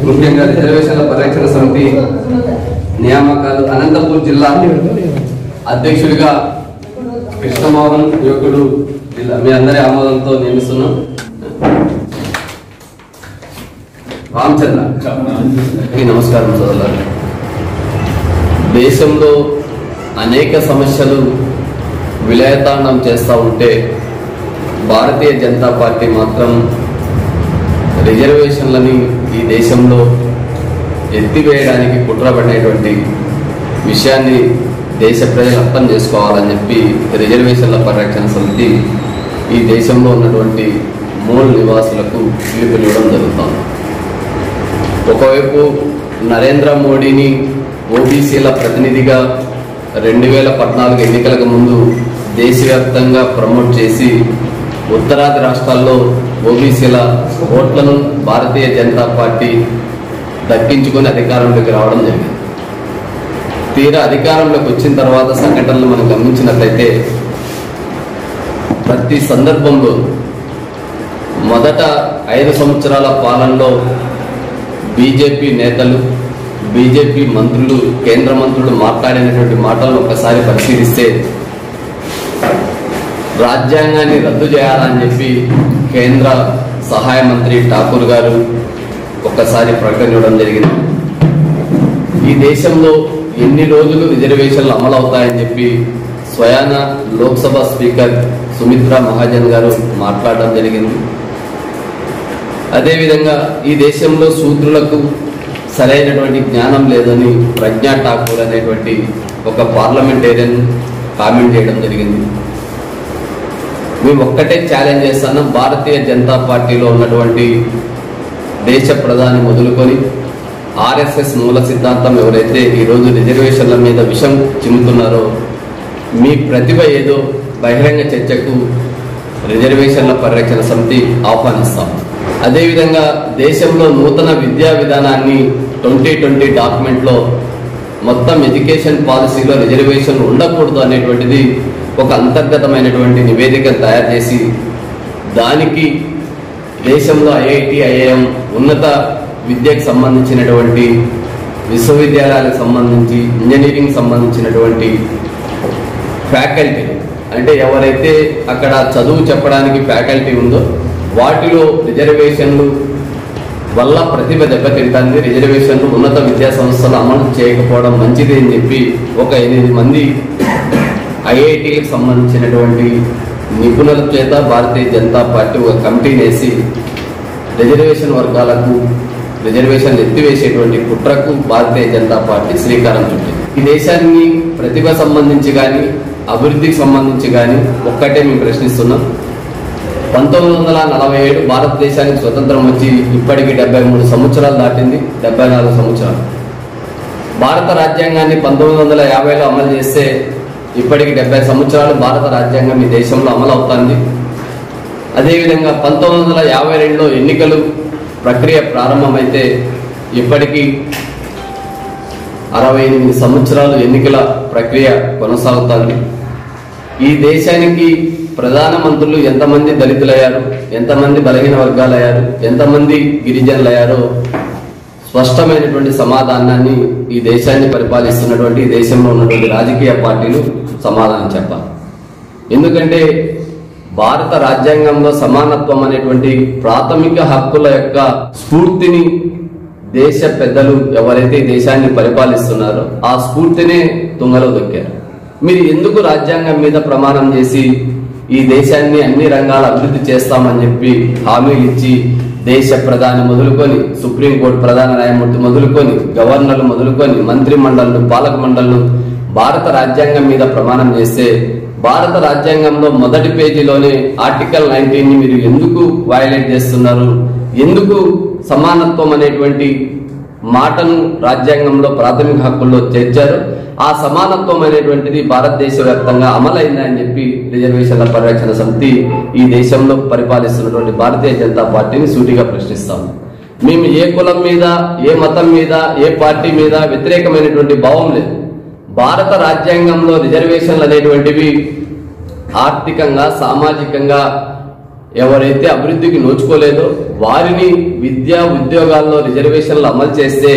ముఖ్యంగా రిజర్వేషన్ల పరిరక్షణ సమితి నియామకాలు అనంతపూర్ జిల్లా అధ్యక్షుడిగా కృష్ణమోహన్ యువకుడు జిల్లా మీ అందరి ఆమోదంతో నియమిస్తున్నాం రామచంద్ర అందరికీ నమస్కారం సోదరులారా దేశంలో అనేక సమస్యలు విలయతాండం చేస్తూ ఉంటే భారతీయ జనతా పార్టీ మాత్రం రిజర్వేషన్లని ఈ దేశంలో ఎత్తివేయడానికి కుట్రపడినటువంటి విషయాన్ని దేశ ప్రజలు అర్థం చేసుకోవాలని చెప్పి రిజర్వేషన్ల పరిరక్షణ సమితి ఈ దేశంలో ఉన్నటువంటి మూల నివాసులకు పిలుపునివ్వడం జరుగుతుంది ఒకవైపు నరేంద్ర మోడీని ఓబీసీల ప్రతినిధిగా రెండు వేల పద్నాలుగు ఎన్నికలకు ముందు దేశవ్యాప్తంగా ప్రమోట్ చేసి ఉత్తరాది రాష్ట్రాల్లో ఓబీసీల ఓట్లను భారతీయ జనతా పార్టీ దక్కించుకొని అధికారంలోకి రావడం జరిగింది తీరా అధికారంలోకి వచ్చిన తర్వాత సంఘటనలు మనం గమనించినట్లయితే ప్రతి సందర్భంలో మొదట ఐదు సంవత్సరాల పాలనలో బీజేపీ నేతలు బీజేపీ మంత్రులు కేంద్ర మంత్రులు మాట్లాడినటువంటి మాటలను ఒకసారి పరిశీలిస్తే రాజ్యాంగాన్ని రద్దు చేయాలని చెప్పి కేంద్ర సహాయ మంత్రి ఠాకూర్ గారు ఒక్కసారి ప్రకటన ఇవ్వడం జరిగింది ఈ దేశంలో ఎన్ని రోజులు రిజర్వేషన్లు అమలు అవుతాయని చెప్పి స్వయాన లోక్సభ స్పీకర్ సుమిత్రా మహాజన్ గారు మాట్లాడడం జరిగింది అదేవిధంగా ఈ దేశంలో శూద్రులకు సరైనటువంటి జ్ఞానం లేదని ప్రజ్ఞా ఠాకూర్ అనేటువంటి ఒక పార్లమెంటేరియన్ కామెంట్ చేయడం జరిగింది మేము ఒక్కటే ఛాలెంజ్ చేస్తున్నాం భారతీయ జనతా పార్టీలో ఉన్నటువంటి దేశ ప్రధాని మొదలుకొని ఆర్ఎస్ఎస్ మూల సిద్ధాంతం ఎవరైతే ఈరోజు రిజర్వేషన్ల మీద విషం చిమ్ముతున్నారో మీ ప్రతిభ ఏదో బహిరంగ చర్చకు రిజర్వేషన్ల పరిరక్షణ సమితి ఆహ్వానిస్తాం అదేవిధంగా దేశంలో నూతన విద్యా విధానాన్ని ట్వంటీ ట్వంటీ డాక్యుమెంట్లో మొత్తం ఎడ్యుకేషన్ పాలసీలో రిజర్వేషన్ ఉండకూడదు అనేటువంటిది ఒక అంతర్గతమైనటువంటి నివేదిక తయారు చేసి దానికి దేశంలో ఐఐటి ఐఐఎం ఉన్నత విద్యకు సంబంధించినటువంటి విశ్వవిద్యాలయాలకు సంబంధించి ఇంజనీరింగ్ సంబంధించినటువంటి ఫ్యాకల్టీ అంటే ఎవరైతే అక్కడ చదువు చెప్పడానికి ఫ్యాకల్టీ ఉందో వాటిలో రిజర్వేషన్లు వల్ల ప్రతిభ దెబ్బతింటుంది రిజర్వేషన్లు ఉన్నత విద్యా సంస్థలు అమలు చేయకపోవడం మంచిది అని చెప్పి ఒక ఎనిమిది మంది ఐఐటీలకు సంబంధించినటువంటి నిపుణుల చేత భారతీయ జనతా పార్టీ ఒక కమిటీని వేసి రిజర్వేషన్ వర్గాలకు రిజర్వేషన్ ఎత్తివేసేటువంటి కుట్రకు భారతీయ జనతా పార్టీ శ్రీకారం చుట్టింది ఈ దేశాన్ని ప్రతిభ సంబంధించి కానీ అభివృద్ధికి సంబంధించి కానీ ఒక్కటే మేము ప్రశ్నిస్తున్నాం పంతొమ్మిది వందల నలభై ఏడు భారతదేశానికి స్వతంత్రం వచ్చి ఇప్పటికి డెబ్బై మూడు సంవత్సరాలు దాటింది డెబ్బై నాలుగు సంవత్సరాలు భారత రాజ్యాంగాన్ని పంతొమ్మిది వందల యాభైలో అమలు చేస్తే ఇప్పటికి డెబ్బై సంవత్సరాలు భారత రాజ్యాంగం ఈ దేశంలో అమలు అవుతుంది అదేవిధంగా పంతొమ్మిది వందల యాభై రెండులో ఎన్నికలు ప్రక్రియ ప్రారంభమైతే ఇప్పటికీ అరవై ఎనిమిది సంవత్సరాలు ఎన్నికల ప్రక్రియ కొనసాగుతుంది ఈ దేశానికి ప్రధానమంత్రులు ఎంతమంది దళితులయ్యారు ఎంతమంది బలహీన వర్గాలయ్యారు ఎంతమంది గిరిజనులయ్యారో స్పష్టమైనటువంటి సమాధానాన్ని ఈ దేశాన్ని పరిపాలిస్తున్నటువంటి ఈ దేశంలో ఉన్నటువంటి రాజకీయ పార్టీలు సమాధానం చెప్పాలి ఎందుకంటే భారత రాజ్యాంగంలో సమానత్వం అనేటువంటి ప్రాథమిక హక్కుల యొక్క స్ఫూర్తిని దేశ పెద్దలు ఎవరైతే ఈ దేశాన్ని పరిపాలిస్తున్నారో ఆ స్ఫూర్తినే తుంగలో దొక్కారు మీరు ఎందుకు రాజ్యాంగం మీద ప్రమాణం చేసి ఈ దేశాన్ని అన్ని రంగాల అభివృద్ధి చేస్తామని చెప్పి హామీలు ఇచ్చి దేశ ప్రధాని మొదలుకొని సుప్రీంకోర్టు ప్రధాన న్యాయమూర్తి మొదలుకొని గవర్నర్లు మొదలుకొని మంత్రి మండళ్ళు పాలక మండళ్ళు భారత రాజ్యాంగం మీద ప్రమాణం చేస్తే భారత రాజ్యాంగంలో మొదటి పేజీలోనే ఆర్టికల్ నైన్టీన్ ని మీరు ఎందుకు వయలేట్ చేస్తున్నారు ఎందుకు సమానత్వం అనేటువంటి మాటను రాజ్యాంగంలో ప్రాథమిక హక్కుల్లో చేర్చారు ఆ సమానత్వం అనేటువంటిది భారతదేశ వ్యాప్తంగా అమలైందని చెప్పి రిజర్వేషన్ల పరిరక్షణ సమితి ఈ దేశంలో పరిపాలిస్తున్నటువంటి భారతీయ జనతా పార్టీని సూటిగా ప్రశ్నిస్తాము మేము ఏ కులం మీద ఏ మతం మీద ఏ పార్టీ మీద వ్యతిరేకమైనటువంటి భావం లేదు భారత రాజ్యాంగంలో రిజర్వేషన్లు అనేటువంటివి ఆర్థికంగా సామాజికంగా ఎవరైతే అభివృద్ధికి నోచుకోలేదో వారిని విద్యా ఉద్యోగాల్లో రిజర్వేషన్లు అమలు చేస్తే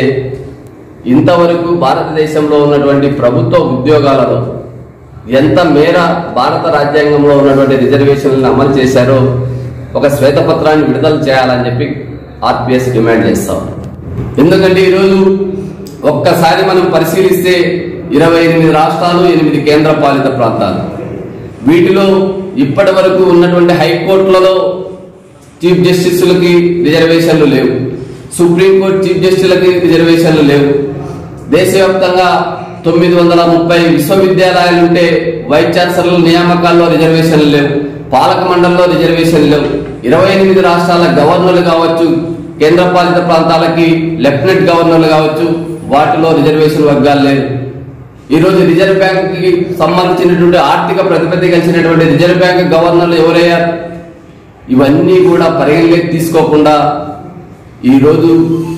ఇంతవరకు భారతదేశంలో ఉన్నటువంటి ప్రభుత్వ ఉద్యోగాలలో ఎంత మేర భారత రాజ్యాంగంలో ఉన్నటువంటి రిజర్వేషన్లను అమలు చేశారో ఒక శ్వేతపత్రాన్ని విడుదల చేయాలని చెప్పి ఆర్పిఎస్ డిమాండ్ చేస్తాం ఎందుకంటే ఈరోజు ఒక్కసారి మనం పరిశీలిస్తే ఇరవై ఎనిమిది రాష్ట్రాలు ఎనిమిది కేంద్ర పాలిత ప్రాంతాలు వీటిలో ఇప్పటి వరకు ఉన్నటువంటి హైకోర్టులలో చీఫ్ జస్టిస్లకి రిజర్వేషన్లు లేవు సుప్రీంకోర్టు చీఫ్ జస్టిస్లకి రిజర్వేషన్లు లేవు దేశవ్యాప్తంగా తొమ్మిది వందల ముప్పై విశ్వవిద్యాలయాలు ఉంటే వైస్ ఛాన్సలర్ల నియామకాల్లో రిజర్వేషన్లు లేవు పాలక మండలిలో రిజర్వేషన్లు లేవు ఇరవై ఎనిమిది రాష్ట్రాల గవర్నర్లు కావచ్చు కేంద్రపాలిత ప్రాంతాలకి లెఫ్టినెంట్ గవర్నర్లు కావచ్చు వాటిలో రిజర్వేషన్ వర్గాలు లేవు ఈ రోజు రిజర్వ్ బ్యాంక్ కి సంబంధించినటువంటి ఆర్థిక ప్రతిపత్తి కలిసినటువంటి రిజర్వ్ బ్యాంక్ గవర్నర్లు ఎవరయ్యారు ఇవన్నీ కూడా పరిగణలోకి తీసుకోకుండా ఈ రోజు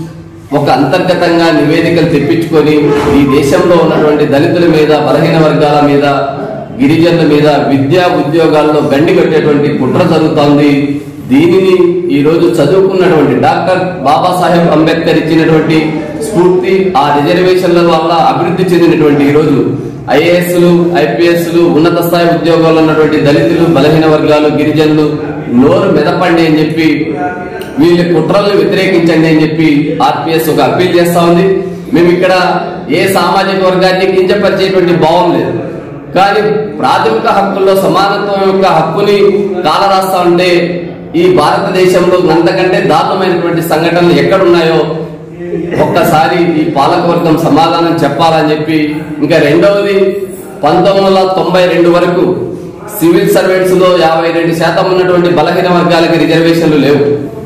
ఒక అంతర్గతంగా నివేదికలు తెప్పించుకొని ఈ దేశంలో ఉన్నటువంటి దళితుల మీద బలహీన వర్గాల మీద గిరిజనుల మీద విద్యా ఉద్యోగాల్లో గండి కట్టేటువంటి కుట్ర జరుగుతోంది దీనిని ఈ రోజు చదువుకున్నటువంటి డాక్టర్ బాబాసాహెబ్ అంబేద్కర్ ఇచ్చినటువంటి స్ఫూర్తి ఆ రిజర్వేషన్ల వల్ల అభివృద్ధి చెందినటువంటి ఈ రోజు ఐఏఎస్లు ఐపీఎస్లు ఉన్నత స్థాయి ఉద్యోగాల్లో ఉన్నటువంటి దళితులు బలహీన వర్గాలు గిరిజనులు నోరు మెదపండి అని చెప్పి వీళ్ళ కుట్రలను వ్యతిరేకించండి అని చెప్పి ఆర్పిఎస్ ఒక అప్పీల్ చేస్తా ఉంది మేము ఇక్కడ ఏ సామాజిక వర్గాన్ని కించపరిచేటువంటి భావం లేదు కానీ ప్రాథమిక హక్కుల్లో సమానత్వం యొక్క హక్కుని కాలరాస్తా ఉంటే ఈ భారతదేశంలో అంతకంటే దారుణమైనటువంటి సంఘటనలు ఎక్కడున్నాయో ఒక్కసారి ఈ పాలకవర్గం సమాధానం చెప్పాలని చెప్పి ఇంకా రెండవది పంతొమ్మిది వందల తొంభై రెండు వరకు సివిల్ సర్వెంట్స్ లో యాభై రెండు శాతం ఉన్నటువంటి బలహీన వర్గాలకి రిజర్వేషన్లు లేవు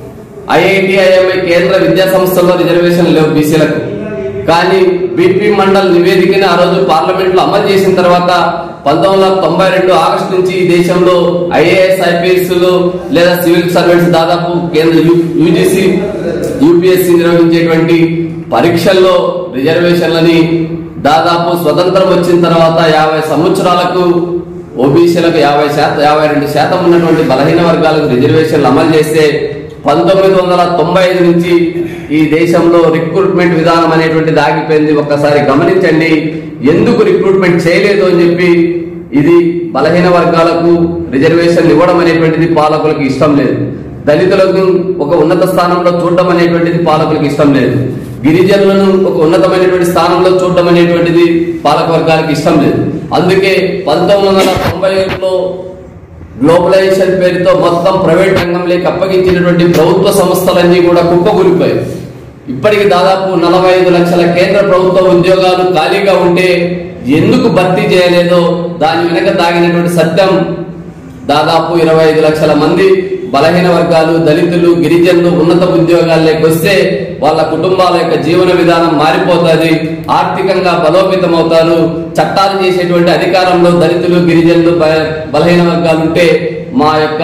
ఐఐటి ఐఎంఐ కేంద్ర విద్యా సంస్థల్లో రిజర్వేషన్లు లేవు బీసీలకు కానీ బీపీ మండల్ నివేదికని ఆ రోజు పార్లమెంట్ లో అమలు చేసిన తర్వాత పంతొమ్మిది వందల తొంభై రెండు ఆగస్టు నుంచి ఈ దేశంలో ఐఏఎస్ ఐపీఎస్ లేదా సివిల్ సర్వెంట్స్ దాదాపు కేంద్ర యూజీసీ యూపీఎస్సీ నిర్వహించేటువంటి పరీక్షల్లో రిజర్వేషన్లని దాదాపు స్వతంత్రం వచ్చిన తర్వాత యాభై సంవత్సరాలకు ఓబీసీలకు యాభై శాతం యాభై రెండు శాతం ఉన్నటువంటి బలహీన వర్గాలకు రిజర్వేషన్లు అమలు చేస్తే పంతొమ్మిది వందల తొంభై ఐదు నుంచి ఈ దేశంలో రిక్రూట్మెంట్ విధానం అనేటువంటిది ఆగిపోయింది ఒక్కసారి గమనించండి ఎందుకు రిక్రూట్మెంట్ చేయలేదు అని చెప్పి ఇది బలహీన వర్గాలకు రిజర్వేషన్ ఇవ్వడం అనేటువంటిది పాలకులకు ఇష్టం లేదు దళితులకు ఒక ఉన్నత స్థానంలో చూడడం అనేటువంటిది పాలకులకు ఇష్టం లేదు గిరిజనులను ఒక ఉన్నతమైనటువంటి స్థానంలో చూడడం అనేటువంటిది పాలక వర్గాలకు ఇష్టం లేదు అందుకే పంతొమ్మిది వందల తొంభై ఏడులో గ్లోబలైజేషన్ పేరుతో మొత్తం ప్రైవేట్ రంగంలోకి అప్పగించినటువంటి ప్రభుత్వ సంస్థలన్నీ కూడా కుప్పకూలిపోయాయి ఇప్పటికి దాదాపు నలభై ఐదు లక్షల కేంద్ర ప్రభుత్వ ఉద్యోగాలు ఖాళీగా ఉంటే ఎందుకు భర్తీ చేయలేదో దాని వెనక దాగినటువంటి సత్యం దాదాపు ఇరవై ఐదు లక్షల మంది బలహీన వర్గాలు దళితులు గిరిజనులు ఉన్నత ఉద్యోగాల్లోకి వస్తే వాళ్ళ కుటుంబాల యొక్క జీవన విధానం మారిపోతుంది ఆర్థికంగా బలోపేతం అవుతారు చట్టాలు చేసేటువంటి అధికారంలో దళితులు గిరిజనులు బ- బలహీన వర్గాలు ఉంటే మా యొక్క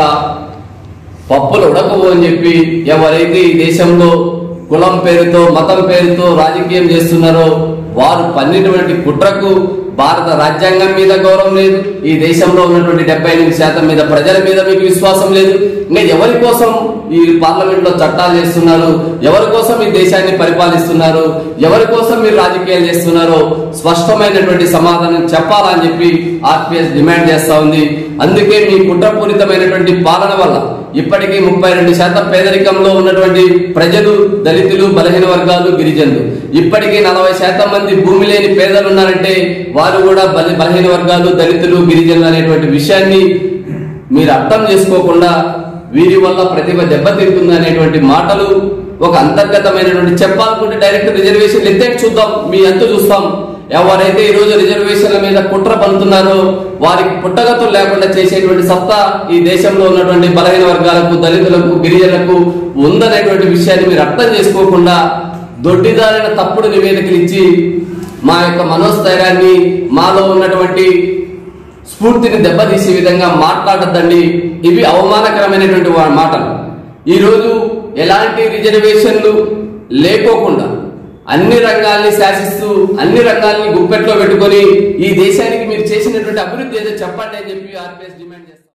పప్పులు ఉడకవు అని చెప్పి ఎవరైతే ఈ దేశంలో కులం పేరుతో మతం పేరుతో రాజకీయం చేస్తున్నారో వారు పన్నినటువంటి కుట్రకు భారత రాజ్యాంగం మీద గౌరవం లేదు ఈ దేశంలో ఉన్నటువంటి డెబ్బై ఎనిమిది శాతం మీద ప్రజల మీద మీకు విశ్వాసం లేదు ఇంకా ఎవరి కోసం ఈ పార్లమెంట్ లో చట్టాలు చేస్తున్నారు ఎవరి కోసం ఈ దేశాన్ని పరిపాలిస్తున్నారు ఎవరి కోసం మీరు రాజకీయాలు చేస్తున్నారో స్పష్టమైనటువంటి సమాధానం చెప్పాలని చెప్పి ఆర్పిఎస్ డిమాండ్ చేస్తా ఉంది అందుకే మీ కుట్రపూరితమైనటువంటి పాలన వల్ల ఇప్పటికీ ముప్పై రెండు శాతం పేదరికంలో ఉన్నటువంటి ప్రజలు దళితులు బలహీన వర్గాలు గిరిజనులు ఇప్పటికీ నలభై శాతం మంది భూమి లేని పేదలు ఉన్నారంటే వారు కూడా బలి బలహీన వర్గాలు దళితులు గిరిజనులు అనేటువంటి విషయాన్ని మీరు అర్థం చేసుకోకుండా వీరి వల్ల ప్రతిభ దెబ్బతింటుంది అనేటువంటి మాటలు ఒక అంతర్గతమైనటువంటి చెప్పాలనుకుంటే డైరెక్ట్ రిజర్వేషన్ ఎత్తేటి చూద్దాం మీ అంత చూస్తాం ఎవరైతే ఈ రోజు రిజర్వేషన్ల మీద కుట్ర పలుతున్నారో వారికి పుట్టగతులు లేకుండా చేసేటువంటి సత్తా ఈ దేశంలో ఉన్నటువంటి బలహీన వర్గాలకు దళితులకు గిరిజనులకు ఉందనేటువంటి విషయాన్ని మీరు అర్థం చేసుకోకుండా దొడ్డిదారిన తప్పుడు నివేదికలు ఇచ్చి మా యొక్క మనోస్థైర్యాన్ని మాలో ఉన్నటువంటి స్ఫూర్తిని దెబ్బతీసే విధంగా మాట్లాడద్దండి ఇవి అవమానకరమైనటువంటి వా- మాటలు ఈ రోజు ఎలాంటి రిజర్వేషన్లు లేకోకుండా అన్ని రంగాల్ని శాసిస్తూ అన్ని రంగాల్ని గుప్పెట్లో పెట్టుకొని ఈ దేశానికి మీరు చేసినటువంటి అభివృద్ధి ఏదో చెప్పండి అని చెప్పి ఆర్పిఎస్ డిమాండ్ చేస్తారు